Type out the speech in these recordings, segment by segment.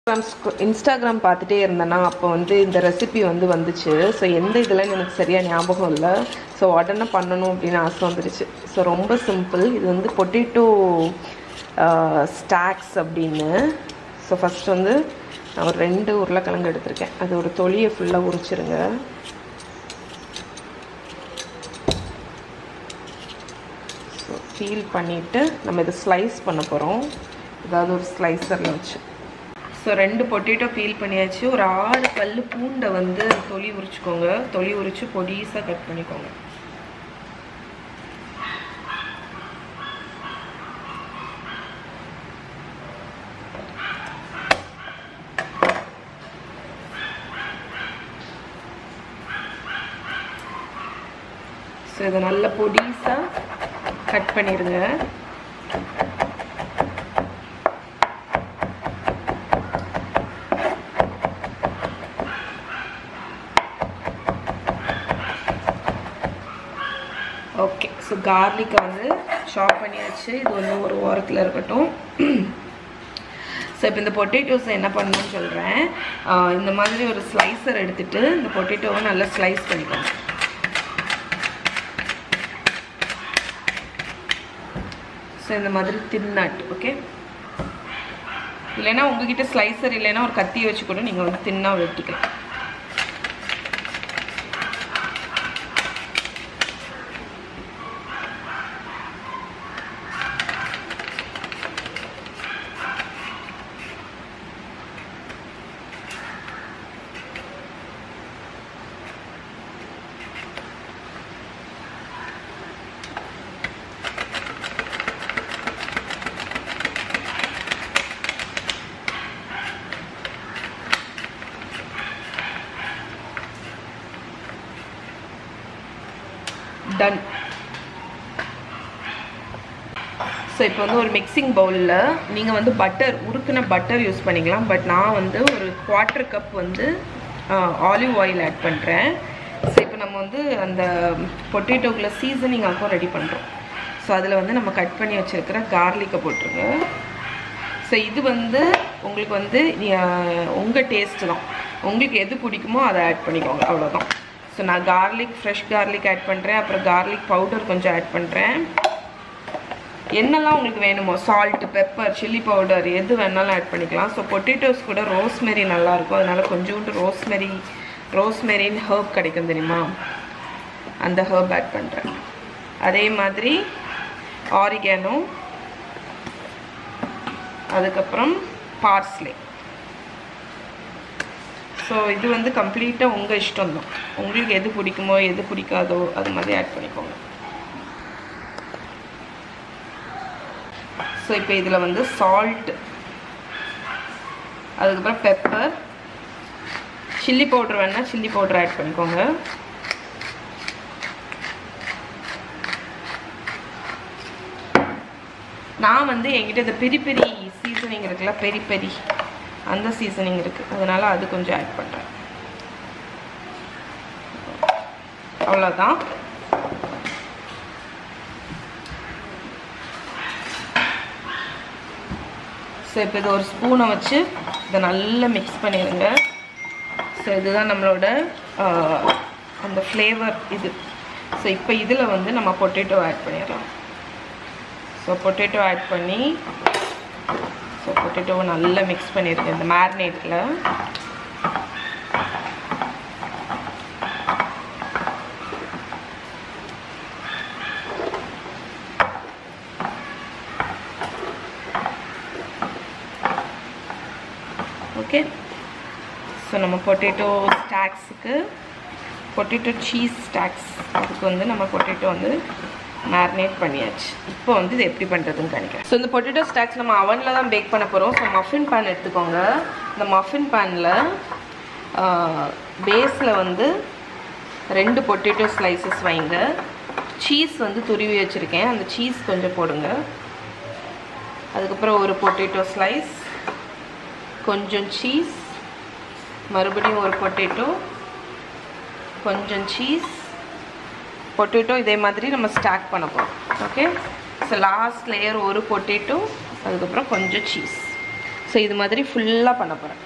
Instagram Instagram பார்த்துட்டே இருந்தேன்னா அப்போ வந்து இந்த ரெசிபி வந்து வந்துச்சு ஸோ எந்த இதெல்லாம் எனக்கு சரியாக ஞாபகம் இல்லை ஸோ உடனே பண்ணணும் அப்படின்னு ஆசை வந்துருச்சு ஸோ ரொம்ப சிம்பிள் இது வந்து பொட்டேட்டோ ஸ்டாக்ஸ் அப்படின்னு ஸோ ஃபஸ்ட் வந்து நான் ஒரு ரெண்டு உருளைக்கிழங்கு எடுத்திருக்கேன் அது ஒரு தொலியை ஃபுல்லாக உரிச்சிருங்க ஸோ பீல் பண்ணிவிட்டு நம்ம இதை ஸ்லைஸ் பண்ண போகிறோம் ஏதாவது ஒரு ஸ்லைசரில் வச்சு ஸோ ரெண்டு பொட்டேட்டோ பீல் பண்ணியாச்சு ஒரு ஆறு பல் பூண்டை வந்து தொலி உரிச்சுக்கோங்க தொலி உரித்து பொடிசாக கட் பண்ணிக்கோங்க ஸோ இதை நல்ல பொடிசாக கட் பண்ணிடுங்க ஓகே ஸோ கார்லிக்கை வந்து சாப் பண்ணியாச்சு இது வந்து ஒரு ஓரத்தில் இருக்கட்டும் ஸோ இப்போ இந்த பொட்டேட்டோஸை என்ன பண்ணணும்னு சொல்கிறேன் இந்த மாதிரி ஒரு ஸ்லைசர் எடுத்துகிட்டு இந்த பொட்டேட்டோவை நல்லா ஸ்லைஸ் பண்ணிக்கோங்க ஸோ இந்த மாதிரி தின்னாட் ஓகே இல்லைன்னா உங்ககிட்ட ஸ்லைசர் இல்லைன்னா ஒரு கத்தி வச்சு கூட நீங்கள் வந்து தின்னா வெட்டிக்கலாம் டன் ஸோ இப்போ வந்து ஒரு மிக்சிங் பவுலில் நீங்கள் வந்து பட்டர் உருக்குன பட்டர் யூஸ் பண்ணிக்கலாம் பட் நான் வந்து ஒரு குவார்ட்டர் கப் வந்து ஆலிவ் ஆயில் ஆட் பண்ணுறேன் ஸோ இப்போ நம்ம வந்து அந்த பொட்டேட்டோக்குள்ள சீசனிங் ஆக்கும் ரெடி பண்ணுறோம் ஸோ அதில் வந்து நம்ம கட் பண்ணி வச்சுருக்கிற கார்லிக்கை போட்டுருங்க ஸோ இது வந்து உங்களுக்கு வந்து உங்கள் டேஸ்ட்டு தான் உங்களுக்கு எது பிடிக்குமோ அதை ஆட் பண்ணிக்கோங்க அவ்வளோதான் ஸோ நான் கார்லிக் ஃப்ரெஷ் கார்லிக் ஆட் பண்ணுறேன் அப்புறம் கார்லிக் பவுடர் கொஞ்சம் ஆட் பண்ணுறேன் என்னெல்லாம் உங்களுக்கு வேணுமோ சால்ட் பெப்பர் சில்லி பவுடர் எது வேணாலும் ஆட் பண்ணிக்கலாம் ஸோ பொட்டேட்டோஸ் கூட ரோஸ்மெரி நல்லாயிருக்கும் அதனால் கொஞ்சோண்டு ரோஸ்மெரி ரோஸ்மெரின்னு ஹர்ப் கிடைக்கும் தெரியுமா அந்த ஹர்ப் ஆட் பண்ணுறேன் அதே மாதிரி ஆரிகேனோ அதுக்கப்புறம் பார்ஸ்லே ஸோ இது வந்து கம்ப்ளீட்டாக உங்கள் இஷ்டம் தான் உங்களுக்கு எது பிடிக்குமோ எது பிடிக்காதோ அது மாதிரி ஆட் பண்ணிக்கோங்க ஸோ இப்போ இதில் வந்து சால்ட் அதுக்கப்புறம் பெப்பர் சில்லி பவுடர் வேணால் சில்லி பவுடர் ஆட் பண்ணிக்கோங்க நான் வந்து என்கிட்ட இந்த பெரி பெரி சீசனிங் இருக்குல்ல பெரி பெரி அந்த சீசனிங் இருக்குது அதனால் அது கொஞ்சம் ஆட் பண்ணுறேன் அவ்வளோதான் ஸோ இப்போ இது ஒரு ஸ்பூனை வச்சு இதை நல்லா மிக்ஸ் பண்ணிடுங்க ஸோ இதுதான் நம்மளோட அந்த ஃப்ளேவர் இது ஸோ இப்போ இதில் வந்து நம்ம பொட்டேட்டோ ஆட் பண்ணிடலாம் ஸோ பொட்டேட்டோ ஆட் பண்ணி ஸோ பொட்டேட்டோவை நல்லா மிக்ஸ் பண்ணியிருக்கேன் இந்த மேரினேட்டில் ஓகே ஸோ நம்ம பொட்டேட்டோ ஸ்டாக்ஸுக்கு பொட்டேட்டோ சீஸ் ஸ்டாக்ஸ் அதுக்கு வந்து நம்ம பொட்டேட்டோ வந்து மேரினேட் பண்ணியாச்சு இப்போ வந்து இது எப்படி பண்ணுறதுன்னு காணிக்கிறேன் ஸோ இந்த பொட்டேட்டோ ஸ்டாக்ஸ் நம்ம அவனில் தான் பேக் பண்ண போகிறோம் ஸோ மஃபின் பேன் எடுத்துக்கோங்க இந்த மஃபின் பேனில் பேஸில் வந்து ரெண்டு பொட்டேட்டோ ஸ்லைசஸ் வைங்க சீஸ் வந்து துருவி வச்சுருக்கேன் அந்த சீஸ் கொஞ்சம் போடுங்க அதுக்கப்புறம் ஒரு பொட்டேட்டோ ஸ்லைஸ் கொஞ்சம் சீஸ் மறுபடியும் ஒரு பொட்டேட்டோ கொஞ்சம் சீஸ் பொட்டேட்டோ இதே மாதிரி நம்ம ஸ்டாக் பண்ண போகிறோம் ஓகே ஸோ லாஸ்ட் லேயர் ஒரு பொட்டேட்டோ அதுக்கப்புறம் கொஞ்சம் சீஸ் ஸோ இது மாதிரி ஃபுல்லாக பண்ண போகிறேன்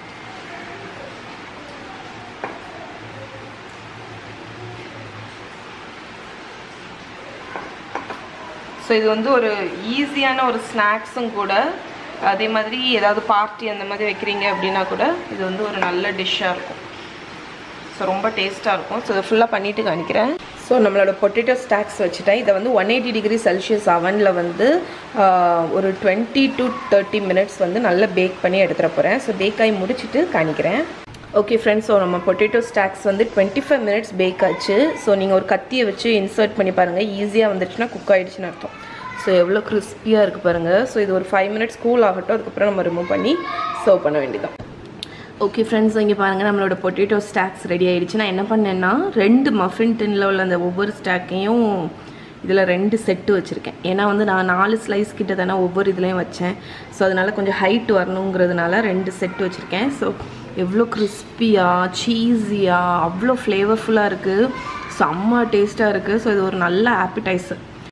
ஸோ இது வந்து ஒரு ஈஸியான ஒரு ஸ்நாக்ஸும் கூட அதே மாதிரி ஏதாவது பார்ட்டி அந்த மாதிரி வைக்கிறீங்க அப்படின்னா கூட இது வந்து ஒரு நல்ல டிஷ்ஷாக இருக்கும் ஸோ ரொம்ப டேஸ்ட்டாக இருக்கும் ஸோ இதை ஃபுல்லாக பண்ணிவிட்டு காணிக்கிறேன் ஸோ நம்மளோட பொட்டேட்டோ ஸ்டாக்ஸ் வச்சுட்டேன் இதை வந்து ஒன் எயிட்டி டிகிரி செல்சியஸ் அவனில் வந்து ஆஹ், ஒரு டுவெண்ட்டி டு தேர்ட்டி மினிட்ஸ் வந்து நல்லா பேக் பண்ணி எடுத்துகிற போகிறேன் ஸோ பேக் ஆகி முடிச்சுட்டு காணிக்கிறேன் ஓகே ஃப்ரெண்ட்ஸ் ஸோ நம்ம பொட்டேட்டோ ஸ்டாக்ஸ் வந்து டுவெண்ட்டி ஃபைவ் மினிட்ஸ் பேக் ஆச்சு ஸோ நீங்கள் ஒரு கத்தியை வச்சு இன்சர்ட் பண்ணி பாருங்கள் ஈஸியாக வந்துச்சுன்னா குக் ஆகிடுச்சுன்னு அர்த்தம் ஸோ எவ்வளோ கிறிஸ்பியாக இருக்குது பாருங்கள் ஸோ இது ஒரு ஃபைவ் மினிட்ஸ் கூல் ஆகட்டும் அதுக்கப்புறம் நம்ம ரிமூவ் பண்ணி சர்வ் பண்ண வேண்டியதான் ஓகே ஃப்ரெண்ட்ஸ் இங்கே பாருங்கள் நம்மளோட பொட்டேட்டோ ஸ்டாக்ஸ் ரெடி ஆயிடுச்சு நான் என்ன பண்ணேன்னா ரெண்டு மஃபின் டின்னில் உள்ள அந்த ஒவ்வொரு ஸ்டாக்கையும் இதில் ரெண்டு செட்டு வச்சுருக்கேன் ஏன்னா வந்து நான் நாலு ஸ்லைஸ் கிட்ட தானே ஒவ்வொரு இதுலேயும் வச்சேன் ஸோ அதனால் கொஞ்சம் ஹைட் வரணுங்கிறதுனால ரெண்டு செட்டு வச்சுருக்கேன் ஸோ எவ்வளோ கிறிஸ்பியாக சீஸியாக அவ்வளோ ஃப்ளேவர்ஃபுல்லாக இருக்குது செம்ம டேஸ்ட்டாக இருக்குது ஸோ இது ஒரு நல்ல ஆப்பிடைசர்